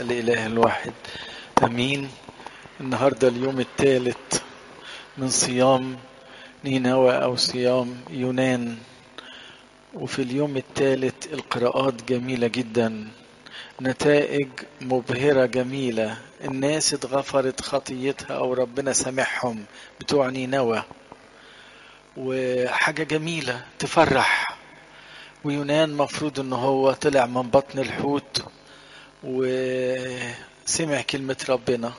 الإله الواحد أمين النهاردة اليوم الثالث من صيام نينوى أو صيام يونان وفي اليوم الثالث القراءات جميلة جدا نتائج مبهرة جميلة الناس اتغفرت خطيتها أو ربنا سامحهم بتوع نينوى وحاجة جميلة تفرح ويونان مفروض ان هو طلع من بطن الحوت وسمع كلمة ربنا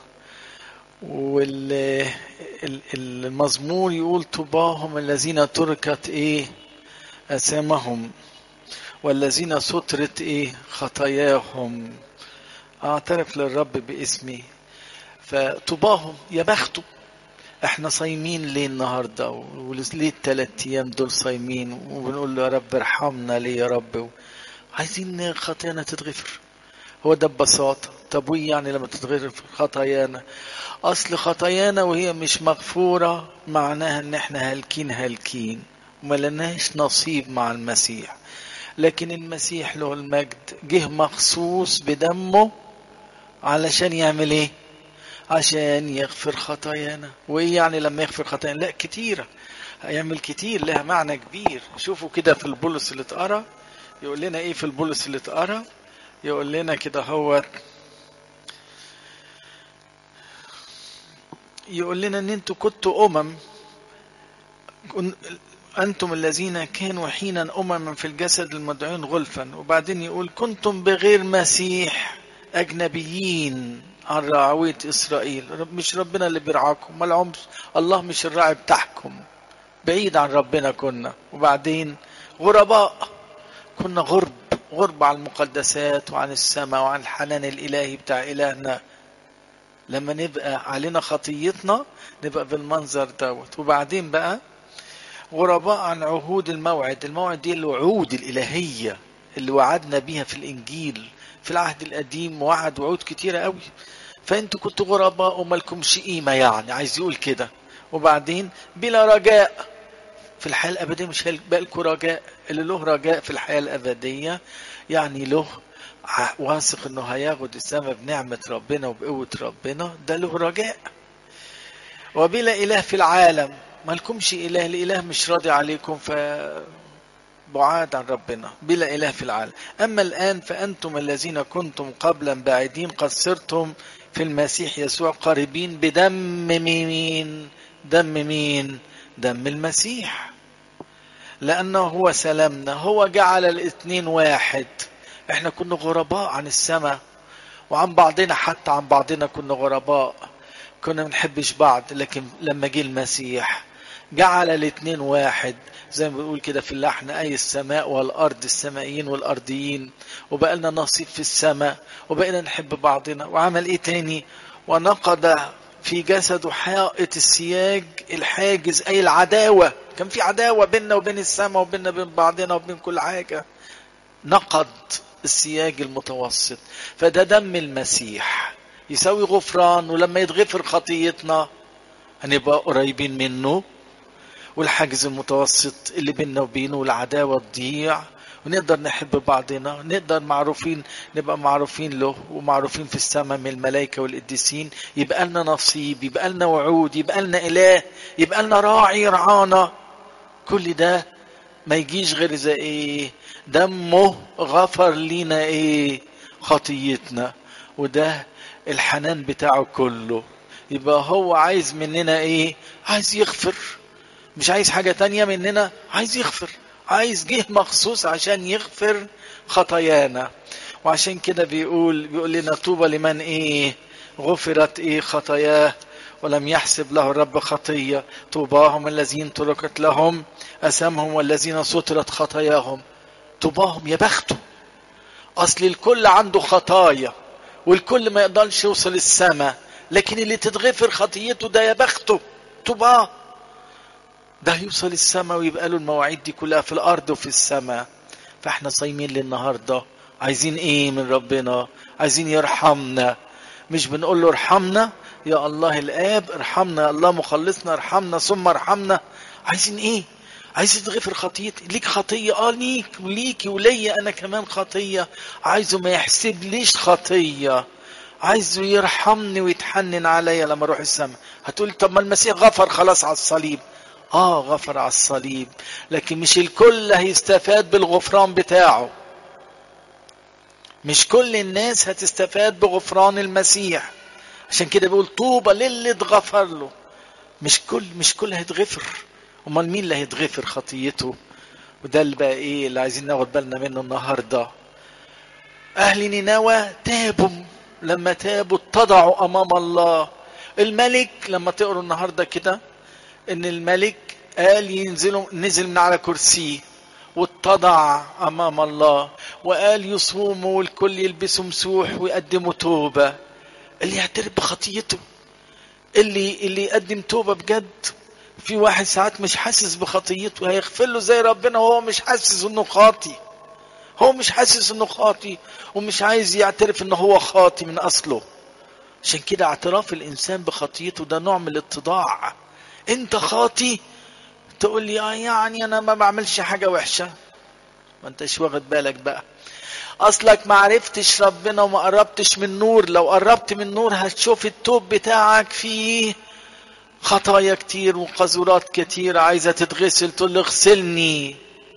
والمزمور يقول طباهم الذين تركت ايه اسامهم والذين سترت ايه خطاياهم اعترف للرب باسمي فطباهم يا بخته احنا صايمين ليه النهارده وليه الثلاث ايام دول صايمين وبنقول له يا رب ارحمنا ليه يا رب عايزين خطايانا تتغفر هو ده ببساطه طب وايه يعني لما تتغفر خطايانا اصل خطايانا وهي مش مغفوره معناها ان احنا هالكين هالكين وما لناش نصيب مع المسيح لكن المسيح له المجد جه مخصوص بدمه علشان يعمل ايه عشان يغفر خطايانا وايه يعني لما يغفر خطايانا لا كتيرة هيعمل كتير لها معنى كبير شوفوا كده في البولس اللي اتقرا يقول لنا ايه في البولس اللي اتقرا يقول لنا كده هو يقول لنا ان انتوا كنتوا امم أنتم الذين كانوا حينا أمما في الجسد المدعون غلفا وبعدين يقول كنتم بغير مسيح أجنبيين عن رعوية إسرائيل مش ربنا اللي بيرعاكم ما العمر الله مش الراعي بتاعكم بعيد عن ربنا كنا وبعدين غرباء كنا غرب غرب عن المقدسات وعن السماء وعن الحنان الإلهي بتاع إلهنا لما نبقى علينا خطيتنا نبقى بالمنظر دوت وبعدين بقى غرباء عن عهود الموعد الموعد دي الوعود الإلهية اللي وعدنا بيها في الإنجيل في العهد القديم وعد وعود كتيرة قوي فانتوا كنتوا غرباء ومالكمش قيمة يعني عايز يقول كده وبعدين بلا رجاء في الحياة الأبدية مش هيبقى لكم رجاء اللي له رجاء في الحياة الأبدية يعني له واثق انه هياخد السماء بنعمة ربنا وبقوة ربنا ده له رجاء وبلا إله في العالم مالكمش إله الإله مش راضي عليكم ف بعاد عن ربنا بلا إله في العالم أما الآن فأنتم الذين كنتم قبلا بعيدين قد صرتم في المسيح يسوع قريبين بدم مين دم مين دم المسيح لأنه هو سلامنا هو جعل الاثنين واحد احنا كنا غرباء عن السماء وعن بعضنا حتى عن بعضنا كنا غرباء كنا منحبش بعض لكن لما جه المسيح جعل الاثنين واحد زي ما بنقول كده في اللحن أي السماء والأرض السمائيين والأرضيين وبقى لنا نصيب في السماء وبقينا نحب بعضنا وعمل إيه تاني ونقض في جسده حائط السياج الحاجز أي العداوة كان في عداوة بيننا وبين السماء وبيننا وبين بعضنا وبين كل حاجة نقض السياج المتوسط فده دم المسيح يساوي غفران ولما يتغفر خطيتنا هنبقى قريبين منه والحاجز المتوسط اللي بيننا وبينه والعداوة تضيع ونقدر نحب بعضنا نقدر معروفين نبقى معروفين له ومعروفين في السماء من الملائكة والقديسين يبقى لنا نصيب يبقى لنا وعود يبقى لنا إله يبقى لنا راعي يرعانا كل ده ما يجيش غير زي ايه دمه غفر لينا ايه خطيتنا وده الحنان بتاعه كله يبقى هو عايز مننا ايه عايز يغفر مش عايز حاجة تانية مننا عايز يغفر عايز جه مخصوص عشان يغفر خطايانا وعشان كده بيقول بيقول لنا طوبى لمن ايه غفرت ايه خطاياه ولم يحسب له الرب خطية طوباهم الذين تركت لهم أسامهم والذين سترت خطاياهم طوباهم يا بخته أصل الكل عنده خطايا والكل ما يقدرش يوصل السماء لكن اللي تتغفر خطيته ده يا بخته طوباه ده يوصل السماء ويبقى له المواعيد دي كلها في الارض وفي السماء فاحنا صايمين للنهارده عايزين ايه من ربنا عايزين يرحمنا مش بنقول له ارحمنا يا الله الاب ارحمنا يا الله مخلصنا ارحمنا ثم ارحمنا عايزين ايه عايز تغفر خطيتي ليك خطية اه ليك وليكي وليا انا كمان خطية عايزه ما يحسب ليش خطية عايزه يرحمني ويتحنن عليا لما اروح السماء هتقول طب ما المسيح غفر خلاص على الصليب اه غفر على الصليب لكن مش الكل هيستفاد بالغفران بتاعه مش كل الناس هتستفاد بغفران المسيح عشان كده بيقول طوبى للي اتغفر له مش كل مش كل هيتغفر امال مين اللي هيتغفر خطيته وده اللي بقى ايه اللي عايزين ناخد بالنا منه النهارده اهل نينوى تابوا لما تابوا اتضعوا امام الله الملك لما تقروا النهارده كده ان الملك قال ينزلوا نزل من على كرسيه واتضع امام الله وقال يصوموا والكل يلبسوا مسوح ويقدموا توبه اللي يعترف بخطيته اللي اللي يقدم توبه بجد في واحد ساعات مش حاسس بخطيته هيغفر له زي ربنا وهو مش حاسس انه خاطي هو مش حاسس انه خاطي ومش عايز يعترف ان هو خاطي من اصله عشان كده اعتراف الانسان بخطيته ده نوع من الاتضاع انت خاطي تقول لي اه يعني انا ما بعملش حاجه وحشه ما انتش واخد بالك بقى اصلك ما عرفتش ربنا وما قربتش من نور لو قربت من نور هتشوف التوب بتاعك فيه خطايا كتير وقذورات كتير عايزه تتغسل تقول له اغسلني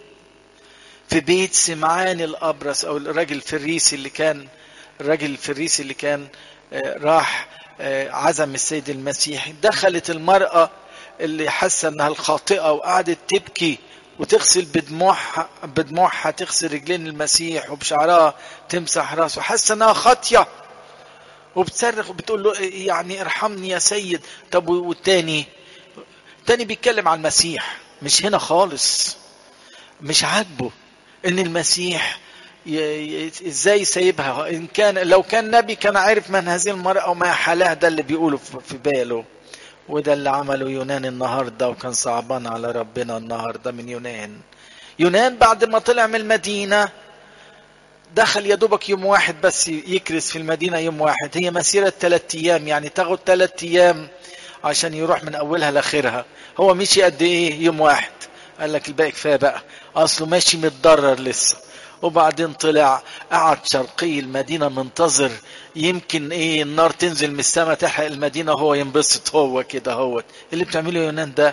في بيت سمعان الابرص او الراجل الفريسي اللي كان الراجل الفريسي اللي كان راح عزم السيد المسيح دخلت المرأة اللي حاسة انها الخاطئة وقعدت تبكي وتغسل بدموعها بدموعها تغسل رجلين المسيح وبشعرها تمسح راسه حاسة انها خاطية وبتصرخ وبتقول له يعني ارحمني يا سيد طب والتاني التاني بيتكلم عن المسيح مش هنا خالص مش عاجبه ان المسيح ازاي سايبها ان كان لو كان نبي كان عارف من هذه المرأة وما حالها ده اللي بيقوله في باله وده اللي عمله يونان النهاردة وكان صعبان على ربنا النهاردة من يونان يونان بعد ما طلع من المدينة دخل يا دوبك يوم واحد بس يكرس في المدينة يوم واحد هي مسيرة ثلاثة أيام يعني تاخد ثلاثة أيام عشان يروح من أولها لآخرها هو مشي قد إيه يوم واحد قال لك الباقي كفاية بقى أصله ماشي متضرر لسه وبعدين طلع قعد شرقي المدينة منتظر يمكن ايه النار تنزل من السماء تحرق المدينة هو ينبسط هو كده هو اللي بتعمله يونان ده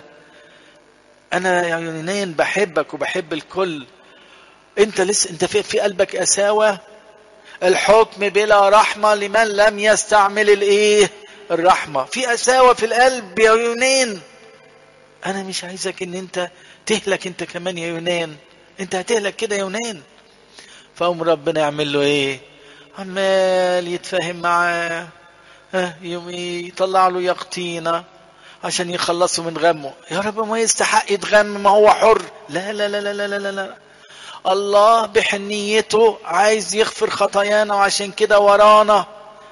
انا يا يونان بحبك وبحب الكل انت لسه انت في, في قلبك قساوة الحكم بلا رحمة لمن لم يستعمل الايه الرحمة في قساوة في القلب يا يونان انا مش عايزك ان انت تهلك انت كمان يا يونان انت هتهلك كده يا يونان فقوم ربنا يعمل له ايه عمال يتفاهم معاه ها يوم يطلع له يقطينه عشان يخلصوا من غمه يا رب ما يستحق يتغم ما هو حر لا لا لا لا لا لا, لا, لا. الله بحنيته عايز يغفر خطايانا وعشان كده ورانا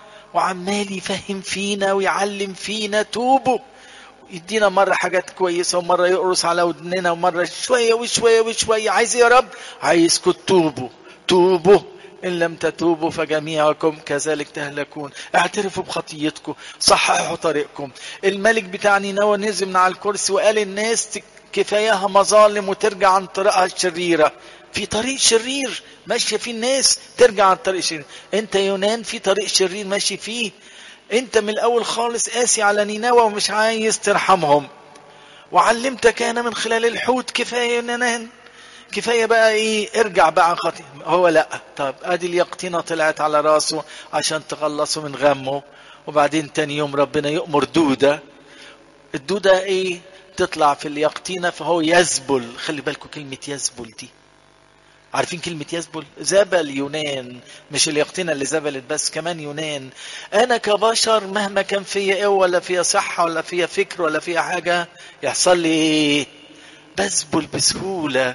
وعمال يفهم فينا ويعلم فينا توبوا يدينا مرة حاجات كويسة ومرة يقرص على ودننا ومرة شوية وشوية وشوية عايز يا رب عايزكم توبوا توبوا إن لم تتوبوا فجميعكم كذلك تهلكون اعترفوا بخطيتكم صححوا طريقكم الملك بتاع نينوى نزل من على الكرسي وقال الناس كفاياها مظالم وترجع عن طريقها الشريرة في طريق شرير ماشية فيه الناس ترجع عن طريق شرير انت يونان في طريق شرير ماشي فيه انت من الاول خالص قاسي على نينوى ومش عايز ترحمهم وعلمتك انا من خلال الحوت كفايه يونان كفايه بقى ايه ارجع بقى عن خطيئة هو لا طب ادي اليقطينه طلعت على راسه عشان تخلصه من غمه وبعدين تاني يوم ربنا يؤمر دوده الدوده ايه تطلع في اليقطينه فهو يزبل خلي بالكم كلمه يزبل دي عارفين كلمة يزبل زبل يونان مش اليقطينة اللي زبلت بس كمان يونان أنا كبشر مهما كان فيا إيه ولا فيا صحة ولا فيا فكر ولا فيا حاجة يحصل لي إيه بزبل بسهولة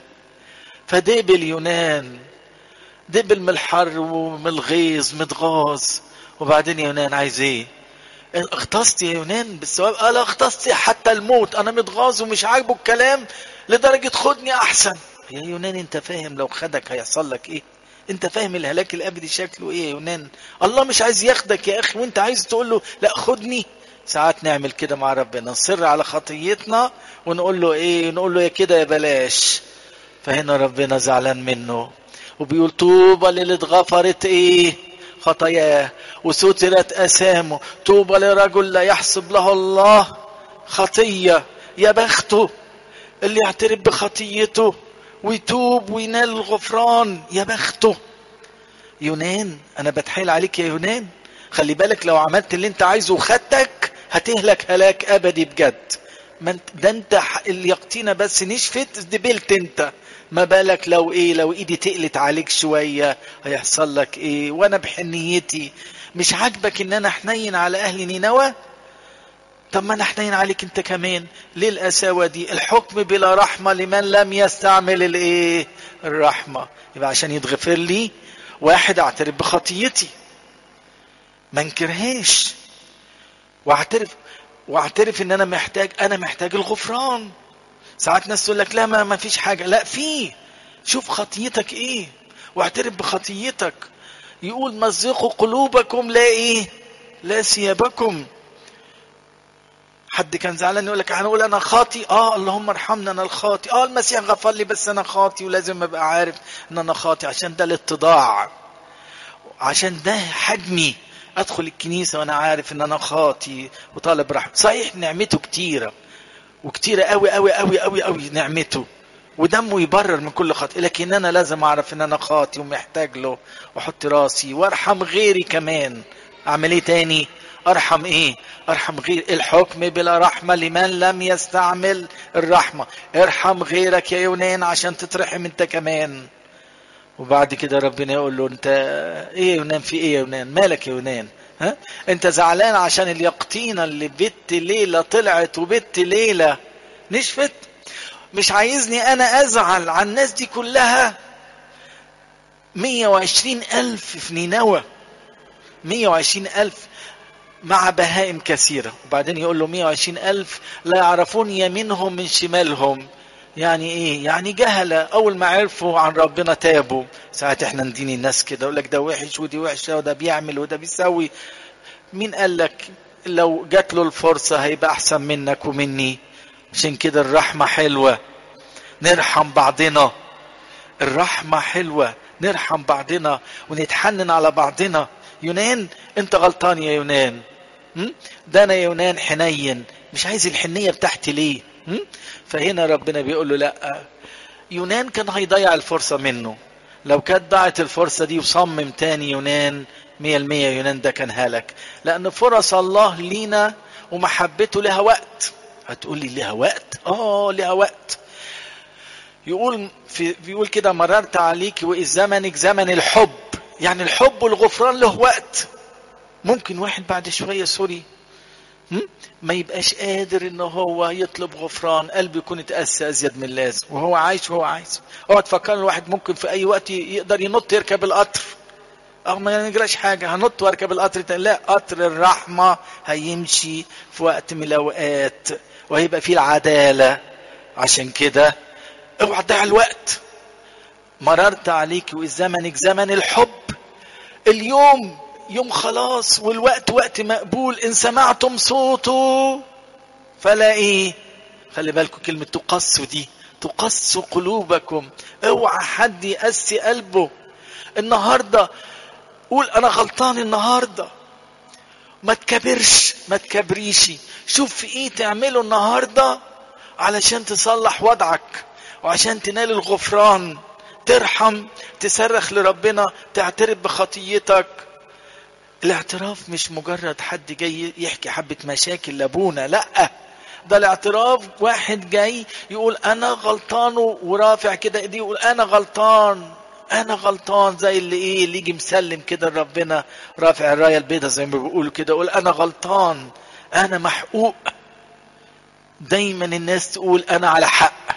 فدبل يونان دبل من الحر ومن الغيظ متغاظ وبعدين يونان عايز ايه اغتصت يا يونان بالسبب قال اغتصت حتى الموت انا متغاظ ومش عاجبه الكلام لدرجة خدني احسن يا يونان انت فاهم لو خدك هيحصل لك ايه انت فاهم الهلاك الابدي شكله ايه يا يونان الله مش عايز ياخدك يا اخي وانت عايز تقول له لا خدني ساعات نعمل كده مع ربنا نصر على خطيتنا ونقول له ايه نقول له يا كده يا بلاش فهنا ربنا زعلان منه وبيقول طوبى للي اتغفرت ايه خطاياه وسترت اثامه طوبى لرجل لا يحسب له الله خطيه يا بخته اللي يعترف بخطيته ويتوب وينال الغفران يا بخته يونان انا بتحايل عليك يا يونان خلي بالك لو عملت اللي انت عايزه وخدتك هتهلك هلاك ابدي بجد ما انت ده انت اليقطينه بس نشفت دبلت انت ما بالك لو ايه لو ايدي تقلت عليك شويه هيحصل لك ايه وانا بحنيتي مش عاجبك ان انا حنين على اهل نينوى طب ما انا حنين عليك انت كمان ليه القساوه دي الحكم بلا رحمه لمن لم يستعمل الايه الرحمه يبقى عشان يتغفر لي واحد اعترف بخطيتي ما انكرهاش واعترف واعترف ان انا محتاج انا محتاج الغفران ساعات ناس تقول لك لا ما, ما فيش حاجه لا في شوف خطيتك ايه واعترف بخطيتك يقول مزقوا قلوبكم لا ايه لا ثيابكم حد كان زعلان يقول لك هنقول انا خاطي اه اللهم ارحمنا انا الخاطي اه المسيح غفر لي بس انا خاطي ولازم ابقى عارف ان انا خاطي عشان ده الاتضاع عشان ده حجمي ادخل الكنيسه وانا عارف ان انا خاطي وطالب رحمه صحيح نعمته كتيره وكتيره قوي قوي قوي قوي قوي نعمته ودمه يبرر من كل خطأ لكن انا لازم اعرف ان انا خاطي ومحتاج له واحط راسي وارحم غيري كمان اعمل ايه تاني ارحم ايه ارحم غير الحكم بلا رحمه لمن لم يستعمل الرحمه ارحم غيرك يا يونان عشان تترحم انت كمان وبعد كده ربنا يقول له انت ايه يا يونان في ايه يا يونان مالك يا يونان ها انت زعلان عشان اليقطينه اللي بت ليله طلعت وبت ليله نشفت مش عايزني انا ازعل على الناس دي كلها 120 الف في نينوى 120 الف مع بهائم كثيرة وبعدين يقول له 120 ألف لا يعرفون يمينهم من شمالهم يعني ايه يعني جهلة اول ما عرفوا عن ربنا تابوا ساعات احنا نديني الناس كده يقول لك ده وحش ودي وحشة وده بيعمل وده بيسوي مين قال لك لو جات له الفرصة هيبقى احسن منك ومني عشان كده الرحمة حلوة نرحم بعضنا الرحمة حلوة نرحم بعضنا ونتحنن على بعضنا يونان انت غلطان يا يونان ده انا يا يونان حنين مش عايز الحنية بتاعتي ليه فهنا ربنا بيقول له لا يونان كان هيضيع الفرصة منه لو كانت ضاعت الفرصة دي وصمم تاني يونان مية المية يونان ده كان هلك لأن فرص الله لينا ومحبته لها وقت هتقول لي لها وقت اه لها وقت يقول في بيقول كده مررت عليك وإذ زمنك زمن الحب يعني الحب والغفران له وقت ممكن واحد بعد شوية سوري ما يبقاش قادر ان هو يطلب غفران قلبه يكون اتأسى ازيد من اللازم وهو عايش وهو عايز اوعى تفكر الواحد ممكن في اي وقت يقدر ينط يركب القطر او ما يجراش حاجة هنط واركب القطر تاني. لا قطر الرحمة هيمشي في وقت من الاوقات وهيبقى فيه العدالة عشان كده اوعى تضيع الوقت مررت عليك وإذ زمنك زمن الحب اليوم يوم خلاص والوقت وقت مقبول إن سمعتم صوته فلا إيه خلي بالكم كلمة تقصوا دي تقصوا قلوبكم اوعى حد يقسي قلبه النهاردة قول أنا غلطان النهاردة ما تكبرش ما تكبريش شوف في ايه تعمله النهارده علشان تصلح وضعك وعشان تنال الغفران ترحم تصرخ لربنا تعترف بخطيتك الاعتراف مش مجرد حد جاي يحكي حبة مشاكل لابونا لا ده الاعتراف واحد جاي يقول انا غلطان ورافع كده ايديه يقول انا غلطان انا غلطان زي اللي ايه اللي يجي مسلم كده لربنا رافع الرايه البيضاء زي ما بيقولوا كده يقول انا غلطان انا محقوق دايما الناس تقول انا على حق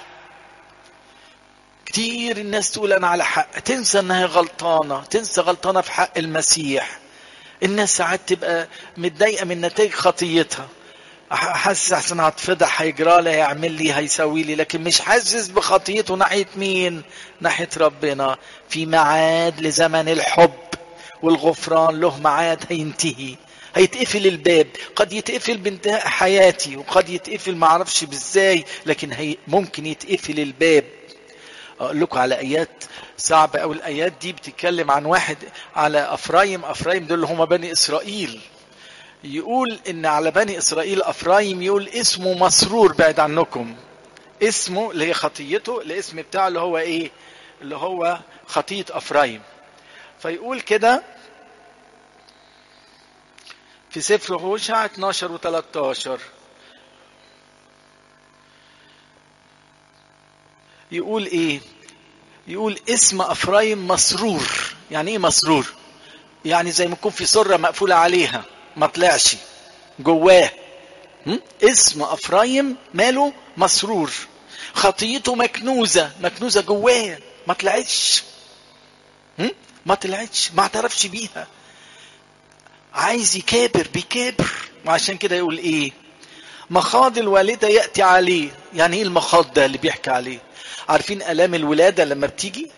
كتير الناس تقول انا على حق تنسى انها غلطانه تنسى غلطانه في حق المسيح الناس ساعات تبقى متضايقه من نتائج خطيتها حاسس احسن هتفضح هيجرى لي هيعمل لي هيسوي لي لكن مش حاسس بخطيته ناحيه مين ناحيه ربنا في ميعاد لزمن الحب والغفران له ميعاد هينتهي هيتقفل الباب قد يتقفل بانتهاء حياتي وقد يتقفل معرفش بازاي لكن هي ممكن يتقفل الباب اقول لكم على ايات صعبة او الايات دي بتتكلم عن واحد على افرايم افرايم دول هم بني اسرائيل يقول ان على بني اسرائيل افرايم يقول اسمه مسرور بعد عنكم اسمه اللي هي خطيته الاسم بتاعه اللي هو ايه اللي هو خطية افرايم فيقول كده في سفر هوشع 12 و 13 يقول ايه يقول اسم افرايم مسرور يعني ايه مسرور يعني زي ما يكون في سره مقفوله عليها ما طلعش جواه اسم افرايم ماله مسرور خطيته مكنوزه مكنوزه جواه ما طلعتش ما طلعتش ما اعترفش بيها عايز يكابر بيكابر وعشان كده يقول ايه مخاض الوالده ياتي عليه يعني ايه المخاض ده اللي بيحكي عليه عارفين الام الولاده لما بتيجي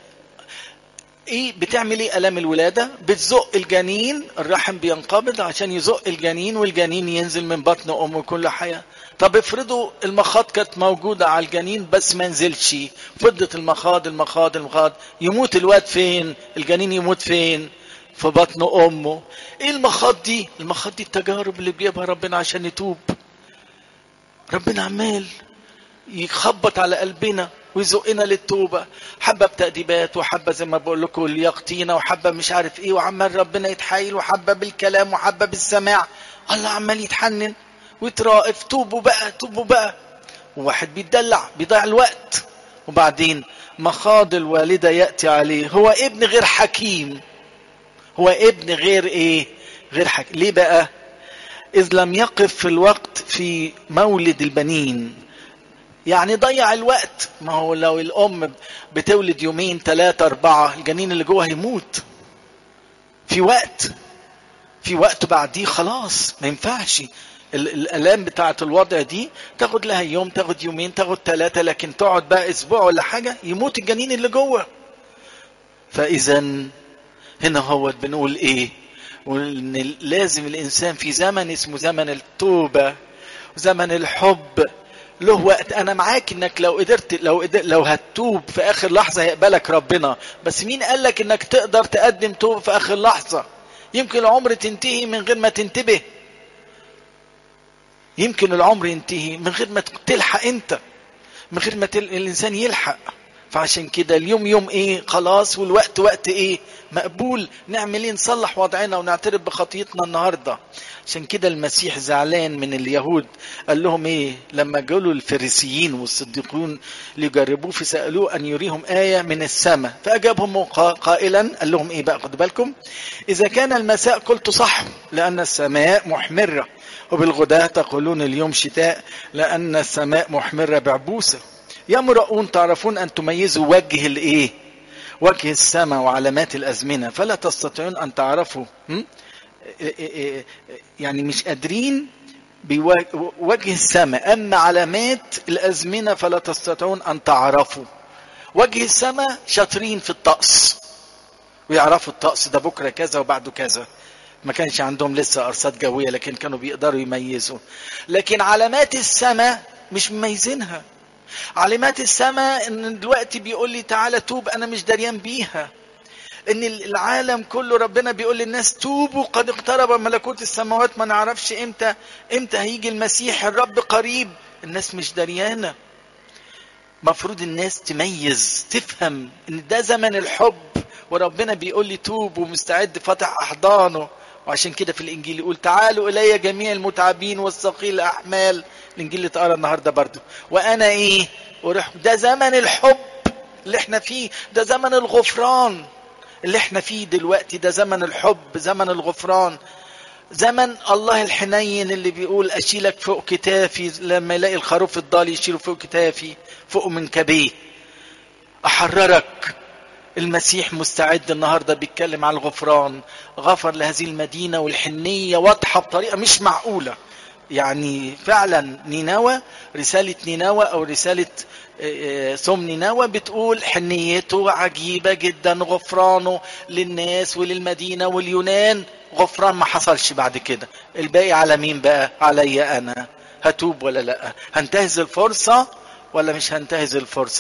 ايه بتعمل ايه الام الولاده بتزق الجنين الرحم بينقبض عشان يزق الجنين والجنين ينزل من بطن امه كل حياه طب افرضوا المخاض كانت موجوده على الجنين بس ما نزلش فضت المخاض المخاض المخاض يموت الواد فين الجنين يموت فين في بطن امه ايه المخاض دي المخاض دي التجارب اللي بيجيبها ربنا عشان نتوب ربنا عمال يخبط على قلبنا ويزقنا للتوبه حبه بتأديبات وحبه زي ما بقول لكم ليقطينا وحبه مش عارف ايه وعمال ربنا يتحايل وحبه بالكلام وحبه بالسماع الله عمال يتحنن ويترائف توبوا بقى توبوا بقى وواحد بيتدلع بيضيع الوقت وبعدين مخاض الوالده ياتي عليه هو ابن غير حكيم هو ابن غير ايه غير حكيم ليه بقى اذ لم يقف في الوقت في مولد البنين يعني ضيع الوقت ما هو لو الام بتولد يومين ثلاثة أربعة الجنين اللي جوه هيموت في وقت في وقت بعديه خلاص ما ينفعش الالام بتاعه الوضع دي تاخد لها يوم تاخد يومين تاخد ثلاثه لكن تقعد بقى اسبوع ولا حاجه يموت الجنين اللي جوه فاذا هنا هو بنقول ايه وان لازم الانسان في زمن اسمه زمن التوبه وزمن الحب له وقت انا معاك انك لو قدرت لو قدر لو هتتوب في اخر لحظه هيقبلك ربنا بس مين قال لك انك تقدر تقدم توبه في اخر لحظه يمكن العمر تنتهي من غير ما تنتبه يمكن العمر ينتهي من غير ما تلحق انت من غير ما تل... الانسان يلحق فعشان كده اليوم يوم ايه خلاص والوقت وقت ايه مقبول نعمل ايه نصلح وضعنا ونعترف بخطيتنا النهارده عشان كده المسيح زعلان من اليهود قال لهم ايه لما جالوا الفريسيين والصديقون ليجربوه فسالوه ان يريهم ايه من السماء فاجابهم قائلا قال لهم ايه بقى خدوا بالكم اذا كان المساء قلت صح لان السماء محمره وبالغداة تقولون اليوم شتاء لأن السماء محمرة بعبوسة يا مرؤون تعرفون أن تميزوا وجه الإيه وجه السماء وعلامات الأزمنة فلا تستطيعون أن تعرفوا يعني مش قادرين بوجه السماء أما علامات الأزمنة فلا تستطيعون أن تعرفوا وجه السماء شاطرين في الطقس ويعرفوا الطقس ده بكرة كذا وبعده كذا ما كانش عندهم لسه ارصاد جويه لكن كانوا بيقدروا يميزوا لكن علامات السماء مش مميزينها علامات السماء ان دلوقتي بيقول لي تعالى توب انا مش دريان بيها ان العالم كله ربنا بيقول للناس توبوا قد اقترب ملكوت السماوات ما نعرفش امتى امتى هيجي المسيح الرب قريب الناس مش دريانه مفروض الناس تميز تفهم ان ده زمن الحب وربنا بيقول لي توب ومستعد فتح احضانه وعشان كده في الانجيل يقول تعالوا الي جميع المتعبين والثقيل الاحمال الانجيل اللي اتقرا النهارده برضو وانا ايه ورح ده زمن الحب اللي احنا فيه ده زمن الغفران اللي احنا فيه دلوقتي ده زمن الحب زمن الغفران زمن الله الحنين اللي بيقول اشيلك فوق كتافي لما يلاقي الخروف الضال يشيله فوق كتافي فوق من كبيه احررك المسيح مستعد النهارده بيتكلم على الغفران غفر لهذه المدينه والحنيه واضحه بطريقه مش معقوله يعني فعلا نينوى رساله نينوى او رساله ثم نينوى بتقول حنيته عجيبه جدا غفرانه للناس وللمدينه واليونان غفران ما حصلش بعد كده الباقي على مين بقى عليا انا هتوب ولا لا هنتهز الفرصه ولا مش هنتهز الفرصه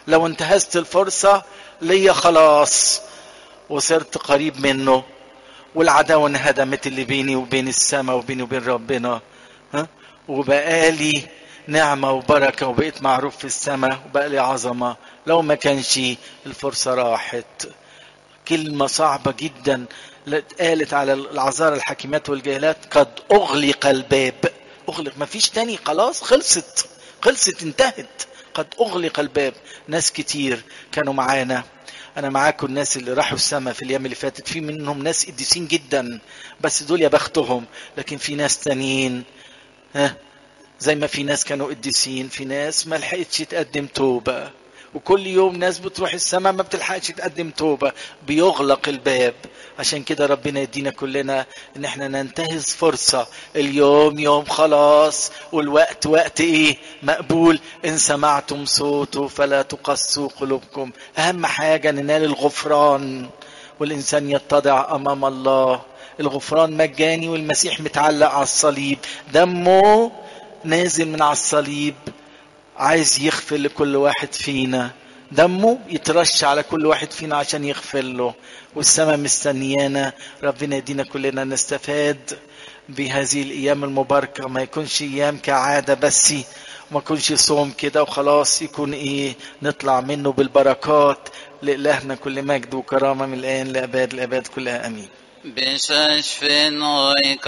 لو انتهزت الفرصة ليا خلاص وصرت قريب منه والعداوة انهدمت اللي بيني وبين السماء وبيني وبين ربنا ها وبقالي نعمة وبركة وبقيت معروف في السماء وبقالي عظمة لو ما كانش الفرصة راحت كلمة صعبة جدا اتقالت على العذارى الحكيمات والجاهلات قد أغلق الباب أغلق ما فيش تاني خلاص خلصت خلصت انتهت قد أغلق الباب ناس كتير كانوا معانا أنا معاكم الناس اللي راحوا السماء في الأيام اللي فاتت في منهم ناس قديسين جدا بس دول يا بختهم لكن في ناس تانيين ها زي ما في ناس كانوا قديسين في ناس ما لحقتش تقدم توبة وكل يوم ناس بتروح السماء ما بتلحقش تقدم توبة بيغلق الباب عشان كده ربنا يدينا كلنا ان احنا ننتهز فرصة اليوم يوم خلاص والوقت وقت ايه مقبول ان سمعتم صوته فلا تقسوا قلوبكم اهم حاجة ننال الغفران والانسان يتضع امام الله الغفران مجاني والمسيح متعلق على الصليب دمه نازل من على الصليب عايز يغفر لكل واحد فينا دمه يترش على كل واحد فينا عشان يغفر له والسماء مستنيانا ربنا يدينا كلنا نستفاد بهذه الايام المباركه ما يكونش ايام كعاده بس وما يكونش صوم كده وخلاص يكون ايه نطلع منه بالبركات لإلهنا كل مجد وكرامه من الان لاباد الاباد كلها امين بششفن